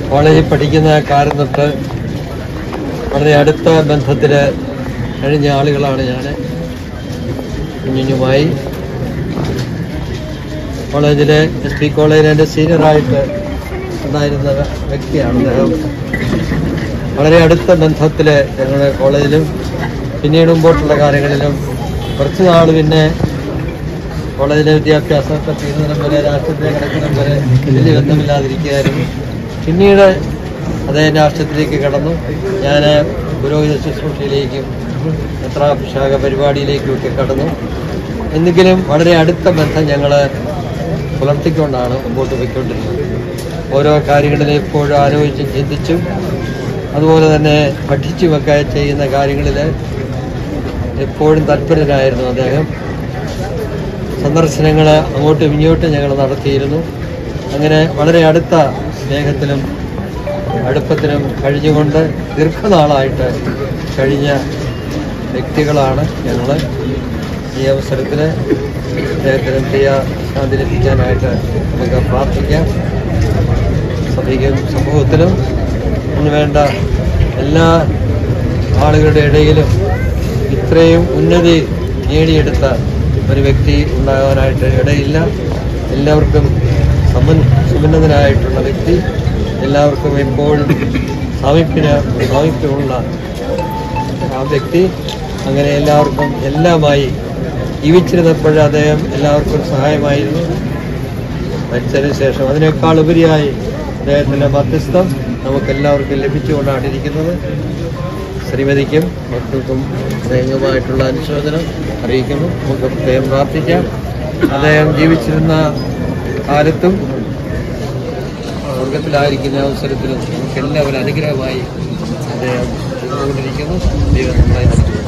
കോളേജിൽ പഠിക്കുന്ന കാലം തൊട്ട് വളരെ അടുത്ത ബന്ധത്തിൽ കഴിഞ്ഞ ആളുകളാണ് ഞാൻ കുഞ്ഞുഞ്ഞുമായി കോളേജിലെ എസ് പി കോളേജിൽ എൻ്റെ സീനിയറായിട്ട് ഉണ്ടായിരുന്ന വ്യക്തിയാണ് അദ്ദേഹം വളരെ അടുത്ത ബന്ധത്തിൽ ഞങ്ങളുടെ കോളേജിലും പിന്നീട് മുമ്പോട്ടുള്ള കാര്യങ്ങളിലും കുറച്ച് നാൾ പിന്നെ കോളേജിലെ വിദ്യാഭ്യാസമൊക്കെ തീരുന്നതിനും വരെ രാഷ്ട്രീയത്തിലെ കിടക്കുന്നതും വരെ വലിയ ബന്ധമില്ലാതിരിക്കുകയായിരുന്നു പിന്നീട് അദ്ദേഹം രാഷ്ട്രീയത്തിലേക്ക് കടന്നു ഞാൻ പുരോഹിത ശുശ്രൂഷയിലേക്കും എത്രാഭിഷേക പരിപാടിയിലേക്കും ഒക്കെ കടന്നു എന്നെങ്കിലും വളരെ അടുത്ത ബന്ധം ഞങ്ങൾ പുലർത്തിക്കൊണ്ടാണ് മുമ്പോട്ട് പോയിക്കൊണ്ടിരുന്നത് ഓരോ കാര്യങ്ങളിൽ എപ്പോഴും ആലോചിച്ചും ചിന്തിച്ചും അതുപോലെ തന്നെ പഠിച്ചുമൊക്കെ ചെയ്യുന്ന കാര്യങ്ങളിൽ എപ്പോഴും തൽപരനായിരുന്നു അദ്ദേഹം സന്ദർശനങ്ങൾ അങ്ങോട്ടും ഇങ്ങോട്ടും ഞങ്ങൾ നടത്തിയിരുന്നു അങ്ങനെ വളരെ അടുത്ത സ്നേഹത്തിലും അടുപ്പത്തിലും കഴിഞ്ഞുകൊണ്ട് ദീർഘനാളായിട്ട് കഴിഞ്ഞ വ്യക്തികളാണ് ഞങ്ങൾ ഈ അവസരത്തിൽ അദ്ദേഹത്തിന് പ്രിയ ശാന്തി ലഭിക്കാനായിട്ട് നമുക്ക് പ്രാർത്ഥിക്കാം സഭയ്ക്കും സമൂഹത്തിലും അതിന് വേണ്ട എല്ലാ ആളുകളുടെ ഇടയിലും ഇത്രയും ഉന്നതി നേടിയെടുത്ത ഒരു വ്യക്തി ഉണ്ടാകാനായിട്ട് ഇടയില്ല എല്ലാവർക്കും സമൻ സുമന്നതനായിട്ടുള്ള വ്യക്തി എല്ലാവർക്കും എപ്പോഴും സാമീപ്യ സാമീപ്യമുള്ള ആ വ്യക്തി അങ്ങനെ എല്ലാവർക്കും എല്ലാമായി ജീവിച്ചിരുന്നപ്പോൾ അദ്ദേഹം എല്ലാവർക്കും സഹായമായിരുന്നു മരിച്ചതിന് ശേഷം അതിനേക്കാൾ ഉപരിയായി അദ്ദേഹത്തിൻ്റെ മധ്യസ്ഥം നമുക്ക് എല്ലാവർക്കും ലഭിച്ചുകൊണ്ടാണ് ഇരിക്കുന്നത് ശ്രീമതിക്കും മക്കൾക്കും സ്നേഹമായിട്ടുള്ള അനുശോചനം അറിയിക്കുന്നു നമുക്ക് പ്രത്യേകം പ്രാർത്ഥിക്കാം അദ്ദേഹം ജീവിച്ചിരുന്ന കാലത്തും സ്വർഗത്തിലായിരിക്കുന്ന അവസരത്തിലും നമുക്ക് എല്ലാവരും അനുഗ്രഹമായി അദ്ദേഹം ചെയ്തുകൊണ്ടിരിക്കുന്നു ദൈവം നമ്മളെ അനുഗ്രഹിക്കട്ടെ.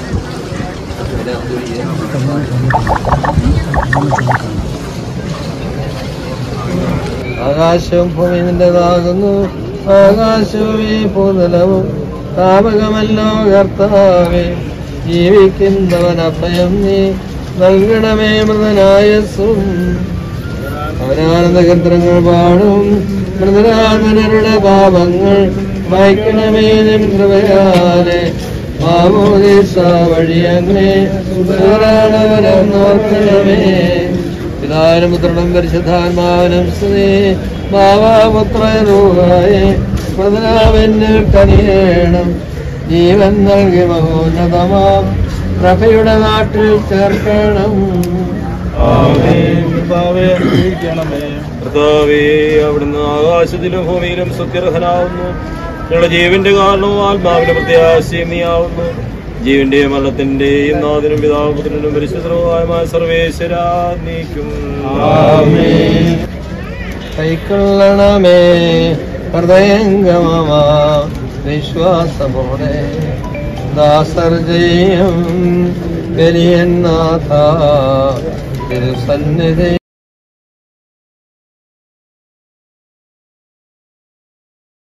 ആകാശവും ഭൂമി നിന്റേതാകുന്നു ആകാശവും ഈ ഭൂതലവും താപകമല്ലോ കർത്താവേ ജീവിക്കുന്നവൻ അഭയം നീ നൽകണമേ മൃതനായസും അവരാനന്ദ കന്ത്രങ്ങൾ പാടും മൃതരാധനരുടെ പാപങ്ങൾ വായിക്കണമേ നിൻ കൃപയാലെ മാമോദീസ വഴിയങ്ങേ സുതരാണവരം നോക്കണമേ പിതാവിനും പുത്രനും പരിശുദ്ധാത്മാവിനും സ്തുതി മാവാപുത്രൂഹായെ മൃതനാവെന്നിൽ കനിയേണം ജീവൻ നൽകി മഹോന്നതമാം പ്രഭയുടെ നാട്ടിൽ ചേർക്കണം കർത്താവേ അവിടുന്ന് ആകാശത്തിലും ഭൂമിയിലും സുത്യർഹനാവുന്നു ഞങ്ങളുടെ ജീവന്റെ കാരണവും ആത്മാവിന്റെ പ്രത്യാശയും നീയാവുന്നു ജീവന്റെയും മരണത്തിന്റെയും നാഥനും പിതാപുത്രനും പരിശുദ്ധവുമായ സർവേശ്വര നീക്കും കൈക്കൊള്ളണമേ ഹൃദയംഗമമാ വിശ്വാസമോടെ ദാസർ ജയം വലിയനാഥ തിരുസന്നിധി